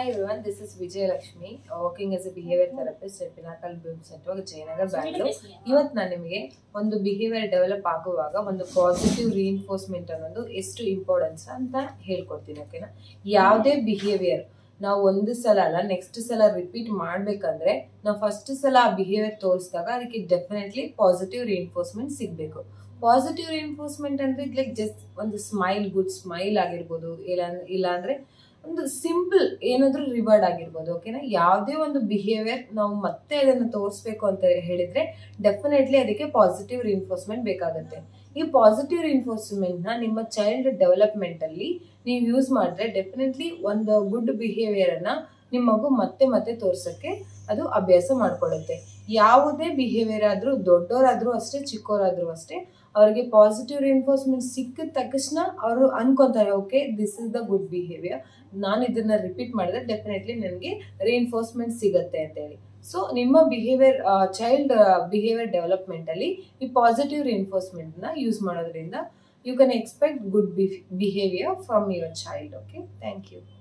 everyone, this is Vijay Lakshmi, working as a behavior therapist at Pinnacle Beams Network, Jayanagar Bangalore ಇವತ್ತು ನಾನು ನಿಮಗೆ ಒಂದು behaviour develop ಆಗುವಾಗ ಒಂದು ಪಾಸಿಟಿವ್ ರಿಇನ್ಫೋರ್ಸ್ಮೆಂಟ್ ಅನ್ನೋದು ಎಷ್ಟು ಇಂಪಾರ್ಟೆನ್ಸ್ ಅಂತ ಹೇಳ್ಕೊಡ್ತೀನಿ ಓಕೆನಾ ಯಾವುದೇ ಬಿಹೇವಿಯರ್ ನಾವು ಒಂದು ಸಲ ಅಲ್ಲ ನೆಕ್ಸ್ಟ್ ಸಲ ರಿಪೀಟ್ ಮಾಡ್ಬೇಕಂದ್ರೆ ನಾವು ಫಸ್ಟ್ ಸಲ ಆ ಬಿಹೇವಿಯರ್ ತೋರಿಸಿದಾಗ ಅದಕ್ಕೆ ಡೆಫಿನೆಟ್ಲಿ ಪಾಸಿಟಿವ್ ರಿಇನ್ಫೋರ್ಸ್ಮೆಂಟ್ ಸಿಗಬೇಕು ಪಾಸಿಟಿವ್ ರಿಇನ್ಫೋರ್ಸ್ಮೆಂಟ್ ಅಂದ್ರೆ ಲೈಕ್ ಜಸ್ಟ್ ಒಂದು ಸ್ಮೈಲ್ ಗುಡ್ ಸ್ಮೈಲ್ ಆಗಿರ್ಬೋದು ಇಲ್ಲ ಇಲ್ಲ ಅಂದ್ರೆ ಒಂದು ಸಿಂಪಲ್ ಏನಾದ್ರೂ ರಿವಾರ್ಡ್ ಆಗಿರ್ಬೋದು ಓಕೆನಾ ಯಾವುದೇ ಒಂದು ಬಿಹೇವಿಯರ್ ನಾವು ಮತ್ತೆ ಅದನ್ನು ತೋರಿಸ್ಬೇಕು ಅಂತ ಹೇಳಿದ್ರೆ ಡೆಫಿನೆಟ್ಲಿ ಅದಕ್ಕೆ ಪಾಸಿಟಿವ್ ರಿಇನ್ಫೋರ್ಸ್ಮೆಂಟ್ ಬೇಕಾಗುತ್ತೆ ಈ ಪಾಸಿಟಿವ್ ರಿಇನ್ಫೋರ್ಸ್ಮೆಂಟ್ ನ ನಿಮ್ಮ ಚೈಲ್ಡ್ ಡೆವಲಪ್ಮೆಂಟ್ ಅಲ್ಲಿ ನೀವು ಯೂಸ್ ಮಾಡಿದ್ರೆ ಡೆಫಿನೆಟ್ಲಿ ಒಂದು ಗುಡ್ ಬಿಹೇವಿಯರ್ ಅನ್ನ ನಿಮ್ಮ ಮಗು ಮತ್ತೆ ಮತ್ತೆ ತೋರ್ಸಕ್ಕೆ ಅದು ಅಭ್ಯಾಸ ಮಾಡ್ಕೊಳ್ಳುತ್ತೆ ಯಾವುದೇ ಬಿಹೇವಿಯರ್ ಆದ್ರೂ ದೊಡ್ಡವರಾದ್ರೂ ಅಷ್ಟೇ ಚಿಕ್ಕವರಾದ್ರೂ ಅಷ್ಟೇ ಅವ್ರಿಗೆ ಪಾಸಿಟಿವ್ ರಿಇನ್ಫೋರ್ಸ್ಮೆಂಟ್ ಸಿಕ್ಕಿದ ತಕ್ಷಣ ಅವರು ಅನ್ಕೊಂತಾರೆ okay this is the good behaviour ನಾನು ಇದನ್ನ ರಿಪೀಟ್ ಮಾಡಿದ್ರೆ ಡೆಫಿನೆಟ್ಲಿ ನನಗೆ ರಿಇನ್ಫೋರ್ಸ್ಮೆಂಟ್ ಸಿಗತ್ತೆ ಅಂತ ಹೇಳಿ ಸೊ ನಿಮ್ಮ ಬಿಹೇವಿಯರ್ ಚೈಲ್ಡ್ ಬಿಹೇವಿಯರ್ ಡೆವಲಪ್ಮೆಂಟ್ ಅಲ್ಲಿ ಈ ಪಾಸಿಟಿವ್ ರಿಇನ್ಫೋರ್ಸ್ಮೆಂಟ್ ನ ಯೂಸ್ ಮಾಡೋದ್ರಿಂದ you can expect good behaviour from your child okay thank you